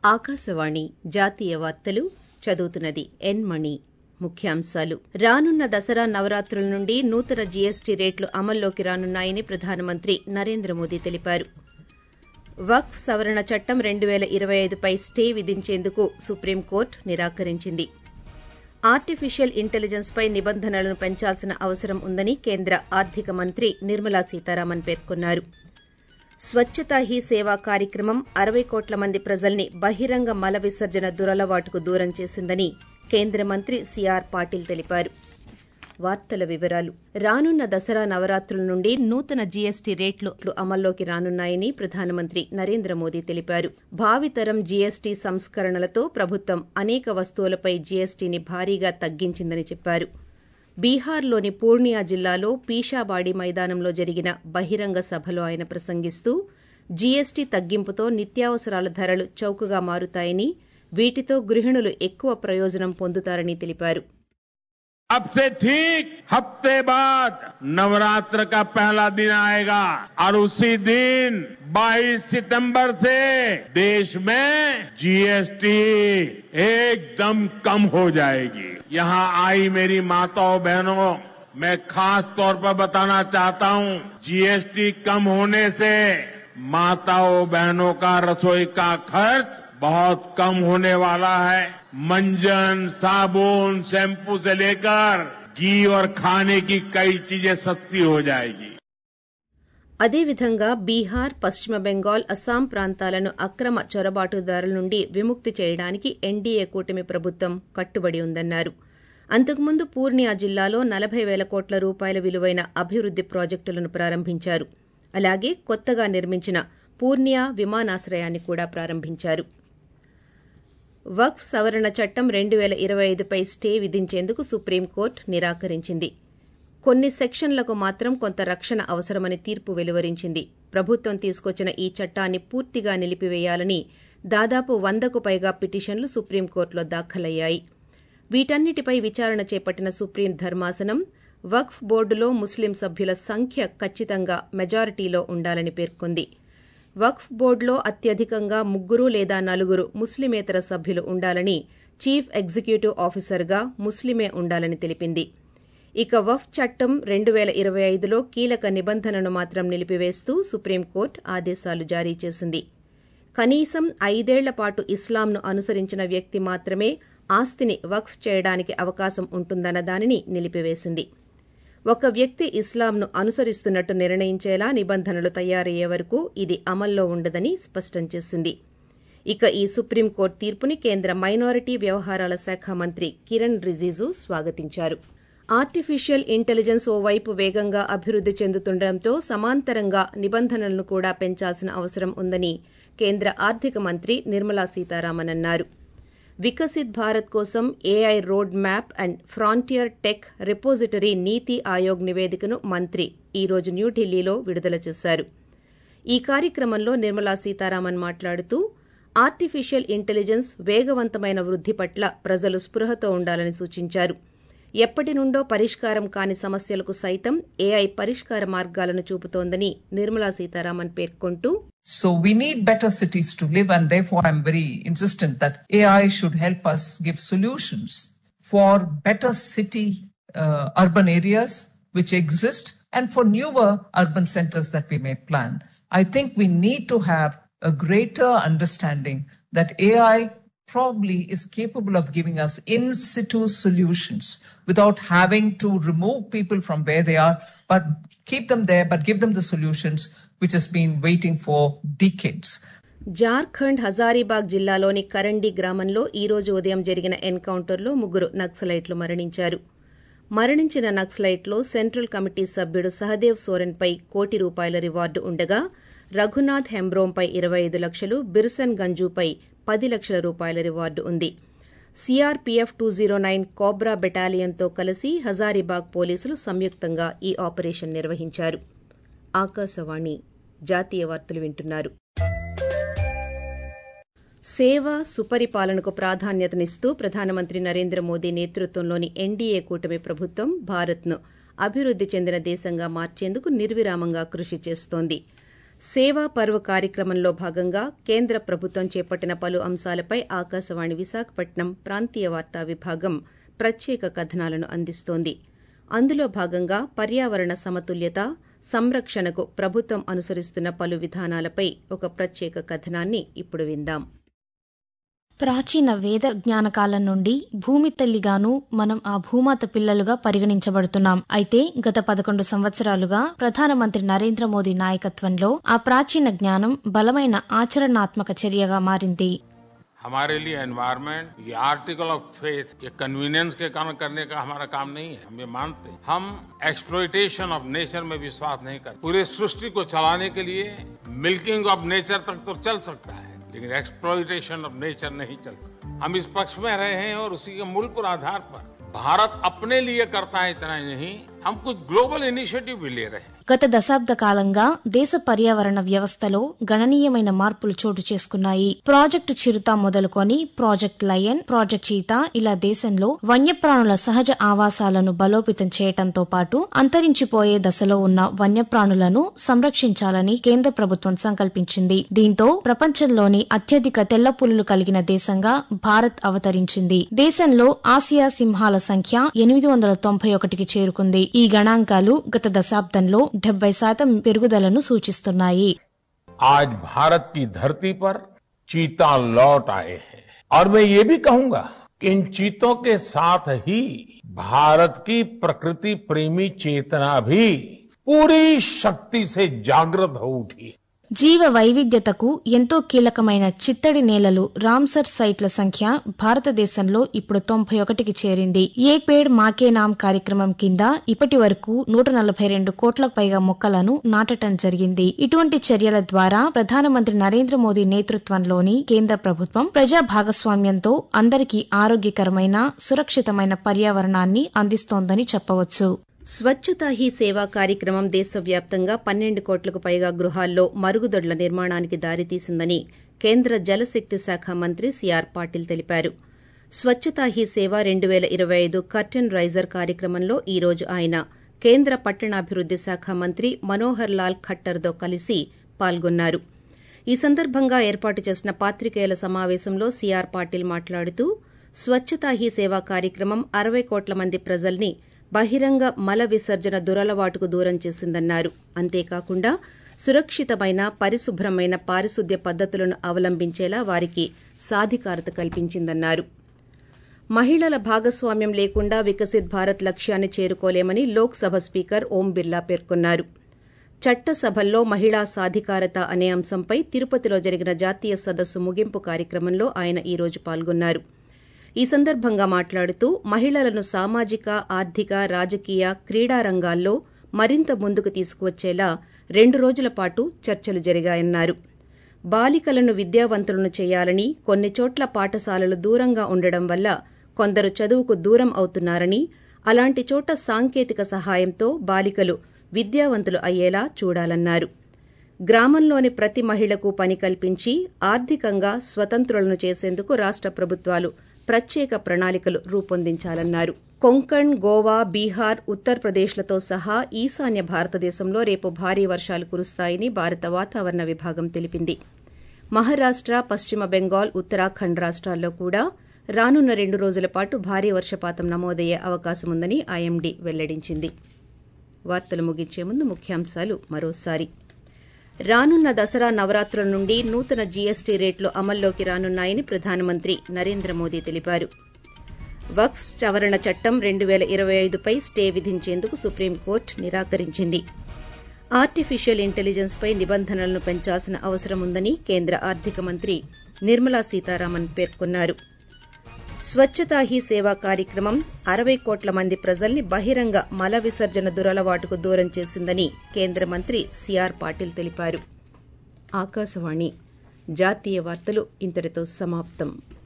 ఆకాశవాణి జాతీయ వార్తలు చదువుతున్నది ఎన్ మణి ముఖ్యాంశాలు రానున్న దసరా నవరాత్రుల నుండి నూతన జీఎస్టీ రేట్లు అమల్లోకి రానున్నాయని ప్రధానమంత్రి నరేంద్ర మోదీ తెలిపారు వక్ఫ్ సవరణ చట్టం రెండు పేల ఇరవై ఐదుపై స్టే విధించేందుకు సుప్రీంకోర్టు నిరాకరించింది ఆర్టిఫిషియల్ ఇంటెలిజెన్స్ పై నిబంధనలను పెంచాల్సిన అవసరం ఉందని కేంద్ర ఆర్థిక మంత్రి నిర్మలా సీతారామన్ పేర్కొన్నారు స్వచ్చతా హీ సేవా కార్యక్రమం అరవై కోట్ల మంది ప్రజల్ని బహిరంగ మల విసర్జన దురలవాటుకు దూరం చేసిందని కేంద్ర మంత్రి సిఆర్ పాటిల్ తెలిపారు వార్తల వివరాలు రానున్న దసరా నవరాత్రుల నుండి నూతన జీఎస్టీ రేట్లు అమల్లోకి రానున్నాయని ప్రధానమంత్రి నరేంద్ర మోదీ తెలిపారు భావితరం జీఎస్టీ సంస్కరణలతో ప్రభుత్వం అనేక వస్తువులపై జీఎస్టీని భారీగా తగ్గించిందని చెప్పారు బీహార్లోని పూర్ణియా జిల్లాలో పీషాబాడి మైదానంలో జరిగిన బహిరంగ సభలో ఆయన ప్రసంగిస్తూ జీఎస్టీ తగ్గింపుతో నిత్యావసరాల ధరలు చౌకగా మారుతాయని వీటితో గృహిణులు ఎక్కువ ప్రయోజనం పొందుతారని తెలిపారు अब से ठीक हफ्ते बाद नवरात्र का पहला दिन आएगा और उसी दिन 22 सितंबर से देश में जीएसटी एकदम कम हो जाएगी यहाँ आई मेरी माताओं बहनों मैं खास तौर पर बताना चाहता हूँ जीएसटी कम होने से माताओं बहनों का रसोई का खर्च बहुत कम होने वाला है मंजन साबुन शैम्पू से लेकर घी और खाने की कई चीजें सस्ती हो जाएगी అదేవిధంగా బీహార్ పశ్చిమ బెంగాల్ అస్సాం ప్రాంతాలను అక్రమ చొరబాటుదారుల నుండి విముక్తి చేయడానికి ఎన్డీఏ కూటమి ప్రభుత్వం కట్టుబడి ఉందన్నారు అంతకుముందు పూర్ణియా జిల్లాలో నలభై పేల కోట్ల రూపాయల విలువైన అభివృద్ది ప్రాజెక్టులను ప్రారంభించారు అలాగే కొత్తగా నిర్మించిన పూర్ణియా విమానాశ్రయాన్ని కూడా ప్రారంభించారు వక్ఫ్ సవరణ చట్టం రెండు పేల ఇరవై ఐదుపై స్టే విధించేందుకు సుప్రీంకోర్టు నిరాకరించింది కొన్ని సెక్షన్లకు మాత్రం కొంత రక్షణ అవసరమని తీర్పు వెలువరించింది ప్రభుత్వం తీసుకొచ్చిన ఈ చట్టాన్ని పూర్తిగా నిలిపివేయాలని దాదాపు వందకు పైగా పిటిషన్లు సుప్రీంకోర్టులో దాఖలయ్యాయి వీటన్నిటిపై విచారణ చేపట్టిన సుప్రీం ధర్మాసనం వక్ఫ్ బోర్డులో ముస్లిం సభ్యుల సంఖ్య ఖచ్చితంగా మెజారిటీలో ఉండాలని పేర్కొంది వక్ఫ్ బోర్డులో అత్యధికంగా ముగ్గురు లేదా నలుగురు ముస్లిమేతర సభ్యులు ఉండాలని చీఫ్ ఎగ్జిక్యూటివ్ ఆఫీసర్గా ముస్లిమే ఉండాలని తెలిపింది ఇక వఫ్ చట్టం రెండు పేల ఇరవై ఐదులో కీలక నిబంధనను మాత్రం నిలిపివేస్తూ సుప్రీంకోర్టు ఆదేశాలు జారీ చేసింది కనీసం ఐదేళ్ల పాటు ఇస్లాంను అనుసరించిన వ్యక్తి మాత్రమే ఆస్తిని వక్ఫ్ చేయడానికి అవకాశం ఉంటుందన్న దానిని నిలిపివేసింది ఒక వ్యక్తి ఇస్లాంను అనుసరిస్తున్నట్టు నిర్ణయించేలా నిబంధనలు తయారయ్యే వరకు ఇది అమల్లో ఉండదని స్పష్టం చేసింది ఇక ఈ సుప్రీంకోర్టు తీర్పుని కేంద్ర మైనారిటీ వ్యవహారాల శాఖ మంత్రి కిరణ్ రిజిజు స్వాగతించారు ఆర్టిఫిషియల్ ఇంటెలిజెన్స్ ఓవైపు వేగంగా అభివృద్ది చెందుతుండటంతో సమాంతరంగా నిబంధనలను కూడా పెంచాల్సిన అవసరం ఉందని కేంద్ర ఆర్థిక మంత్రి నిర్మలా సీతారామన్ అన్నారు వికసిత్ భారత్ కోసం AI road map and frontier tech repository NITI Aayog నివేదికను మంత్రి ఈ రోజు న్యూఢిల్లీలో విడుదల చేశారు ఈ కార్యక్రమంలో నిర్మలా సీతారామన్ మాట్లాడుతూ ఆర్టిఫిషియల్ ఇంటెలిజెన్స్ వేగవంతమైన వృద్ది పట్ల ప్రజలు స్పృహతో ఉండాలని సూచించారు ఎప్పటి నుండో పరిష్కారం కాని సమస్యలకు సైతం ఏఐ పరిష్కార మార్గాలను చూపుతోందని నిర్మలా సీతారామన్ పేర్కొంటూ So we need better cities to live, and therefore I'm very insistent that AI should help us give solutions for better city uh, urban areas which exist and for newer urban centers that we may plan. I think we need to have a greater understanding that AI probably is capable of giving us in situ solutions without having to remove people from where they are, but keep them there, but give them the solutions which has been waiting for decades. Jharkhand Hazaribagh జిల్లాలోని కరండి గ్రామంలో ఈ రోజు ఉదయం జరిగిన ఎన్కౌంటర్లో ముగ్గురు నక్సలైట్లు మరణించారు మరణించిన నక్సలైట్లో సెంట్రల్ కమిటీ సభ్యుడు సహదేవ్ సోరెన్పై కోటి రూపాయల రివార్డు ఉండగా రఘునాథ్ హెంబ్రోంపై ఇరవై ఐదు లక్షలు బిర్సన్ గంజూపై పది లక్షల రూపాయల రివార్డు ఉంది CRPF two zero nine CoBRA బెటాలియన్తో కలిసి హజారీబాగ్ పోలీసులు సంయుక్తంగా ఈ ఆపరేషన్ నిర్వహించారు ఆకాశవాణి జాతీయ వార్తలు వింటున్నారు సేవ సుపరిపాలనకు ప్రాధాన్యతనిస్తూ ప్రధానమంత్రి నరేంద్ర మోదీ నేతృత్వంలోని ఎన్డీఏ కూటమి ప్రభుత్వం భారత్ను అభివృద్ది చెందిన దేశంగా మార్చేందుకు నిర్విరామంగా కృషి చేస్తోంది సేవా పర్వ్ కార్యక్రమంలో భాగంగా కేంద్ర ప్రభుత్వం చేపట్టిన పలు అంశాలపై ఆకాశవాణి విశాఖపట్నం ప్రాంతీయ వార్తా విభాగం ప్రత్యేక కథనాలను అందిస్తోంది అందులో భాగంగా పర్యావరణ సమతుల్యత సంరక్షణకు ప్రభుత్వం అనుసరిస్తున్న పలు విధానాలపై ఒక ప్రత్యేక కథనాన్ని ఇప్పుడు విందాం ప్రాచీన వేద జ్ఞానకాలం నుండి భూమి తల్లిగాను మనం ఆ భూమాత పిల్లలుగా పరిగణించబడుతున్నాం అయితే గత పదకొండు సంవత్సరాలుగా ప్రధానమంత్రి నరేంద్ర మోదీ నాయకత్వంలో ఆ ప్రాచీన జ్ఞానం బలమైన ఆచరణాత్మక చర్యగా మారింది हमारे लिए एनवायरमेंट ये आर्टिकल ऑफ फेथ ये कन्वीनियंस के कारण करने का हमारा काम नहीं है हम ये मानते हैं हम एक्सप्लोइटेशन ऑफ नेचर में विश्वास नहीं करते पूरे सृष्टि को चलाने के लिए मिल्किंग ऑफ नेचर तक तो चल सकता है लेकिन एक्सप्लोइटेशन ऑफ नेचर नहीं चल सकता हम इस पक्ष में रहे हैं और उसी के मूल पर आधार पर भारत अपने लिए करता है इतना ही नहीं हम कुछ ग्लोबल इनिशिएटिव भी ले रहे हैं గత దశాబ్ద కాలంగా దేశ పర్యావరణ వ్యవస్థలో గణనీయమైన మార్పులు చోటు చేసుకున్నాయి ప్రాజెక్టు చిరుత మొదలుకొని ప్రాజెక్ట్ లయన్ ప్రాజెక్ట్ చీత ఇలా దేశంలో వన్యప్రాణుల సహజ ఆవాసాలను బలోపేతం చేయటంతో పాటు అంతరించిపోయే దశలో ఉన్న వన్యప్రాణులను సంరక్షించాలని కేంద్ర ప్రభుత్వం సంకల్పించింది దీంతో ప్రపంచంలోని అత్యధిక తెల్ల పులులు కలిగిన దేశంగా భారత్ అవతరించింది దేశంలో ఆసియా సింహాల సంఖ్య ఎనిమిది వందల తొంభై ఒకటికి చేరుకుంది ఈ గణాంకాలు గత దశాబ్దంలో డెబ్బై శాతం పెరుగుదలను సూచిస్తున్నాయి आज भारत की धरती पर चीता लौट आए हैं और मैं ये भी कहूंगा कि इन चीतों के साथ ही भारत की प्रकृति प्रेमी चेतना भी पूरी शक्ति से जागृत हो उठी జీవ వైవిధ్యతకు ఎంతో కీలకమైన చిత్తడి నేలలు రామ్సర్ సైట్ల సంఖ్య భారతదేశంలో ఇప్పుడు తొంభై ఒకటికి చేరింది ఏక్ పేడ్ మాకే నామ్ కార్యక్రమం కింద ఇప్పటి వరకు నూట నలభై రెండు కోట్లకు పైగా మొక్కలను నాటడం జరిగింది ఇటువంటి చర్యల ద్వారా ప్రధానమంత్రి నరేంద్ర మోదీ నేతృత్వంలోని కేంద్ర ప్రభుత్వం ప్రజా భాగస్వామ్యంతో అందరికీ ఆరోగ్యకరమైన సురక్షితమైన పర్యావరణాన్ని అందిస్తోందని చెప్పవచ్చు స్వచ్ఛతా హీ సేవా కార్యక్రమం దేశవ్యాప్తంగా పన్నెండు కోట్లకు పైగా గృహాల్లో మరుగుదొడ్ల నిర్మాణానికి దారితీసిందని కేంద్ర జలశక్తి శాఖ మంత్రి సిఆర్ పాటిల్ తెలిపారు స్వచ్ఛతా హీ సేవ రెండు పేల ఇరవై ఐదు కర్టెన్ రైజర్ కార్యక్రమంలో ఈ రోజు ఆయన కేంద్ర పట్టణాభివృద్ది శాఖ మంత్రి మనోహర్ లాల్ ఖట్టర్తో కలిసి పాల్గొన్నారు ఈ సందర్భంగా ఏర్పాటు చేసిన పాత్రికేయుల సమావేశంలో సిఆర్ పాటిల్ మాట్లాడుతూ స్వచ్ఛతా హీ సేవా కార్యక్రమం అరవై కోట్ల మంది ప్రజల్ని బహిరంగ మల విసర్జన దురలవాటుకు దూరం చేసిందన్నారు అంతేకాకుండా సురక్షితమైన పరిశుభ్రమైన పారిశుద్ధ్య పద్దతులను అవలంబించేలా వారికి సాధికారత కల్పించిందన్నారు మహిళల భాగస్వామ్యం లేకుండా వికసిత్ భారత్ లక్ష్యాన్ని చేరుకోలేమని లోక్సభ స్పీకర్ ఓం బిర్లా పేర్కొన్నారు చట్టసభల్లో మహిళా సాధికారత అనే అంశంపై తిరుపతిలో జరిగిన జాతీయ సదస్సు ముగింపు కార్యక్రమంలో ఆయన ఈ రోజు పాల్గొన్నారు ఈ సందర్భంగా మాట్లాడుతూ మహిళలను సామాజిక ఆర్థిక రాజకీయ క్రీడా రంగాల్లో మరింత ముందుకు తీసుకువచ్చేలా రెండు రోజుల పాటు చర్చలు జరిగాయన్నారు బాలికలను విద్యావంతులను చేయాలని కొన్ని చోట్ల పాఠశాలలు దూరంగా ఉండడం వల్ల కొందరు చదువుకు దూరం అవుతున్నారని అలాంటి చోట సాంకేతిక సహాయంతో బాలికలు విద్యావంతులు అయ్యేలా చూడాలన్నారు గ్రామంలోని ప్రతి మహిళకు పని కల్పించి ఆర్థికంగా స్వతంత్రులను చేసేందుకు రాష్ట ప్రభుత్వాలు ప్రత్యేక ప్రణాళికలు రూపొందించాలన్నారు కొంకణ్ గోవా బీహార్ ఉత్తరప్రదేశ్లతో సహా ఈశాన్య భారతదేశంలో రేపు భారీ వర్షాలు కురుస్తాయని భారత వాతావరణ విభాగం తెలిపింది మహారాష్ట పశ్చిమ బెంగాల్ ఉత్తరాఖండ్ రాష్ట్రాల్లో కూడా రానున్న రెండు రోజుల పాటు భారీ వర్షపాతం నమోదయ్యే అవకాశముందని ఐఎండీ వెల్లడించింది వార్తలు ముగించే ముందు ముఖ్యాంశాలు మరోసారి రానున్న దసరా నవరాత్రుల నుండి నూతన జీఎస్టీ రేట్లు అమల్లోకి రానున్నాయని ప్రధానమంత్రి నరేంద్ర మోదీ తెలిపారు వక్ఫ్ సవరణ చట్టం రెండు పేల ఇరవై ఐదుపై స్టే విధించేందుకు సుప్రీంకోర్టు నిరాకరించింది ఆర్టిఫిషియల్ ఇంటెలిజెన్స్ పై నిబంధనలను పెంచాల్సిన అవసరం ఉందని కేంద్ర ఆర్థిక మంత్రి నిర్మలా సీతారామన్ పేర్కొన్నారు స్వచ్ఛతా హీ సేవా కార్యక్రమం అరవై కోట్ల మంది ప్రజల్ని బహిరంగ మల విసర్జన దురలవాటుకు దూరం చేసిందని కేంద్ర మంత్రి సిఆర్ పాటిల్ తెలిపారు ఆకాశవాణి జాతీయ వార్తలు ఇంతటితో సమాప్తం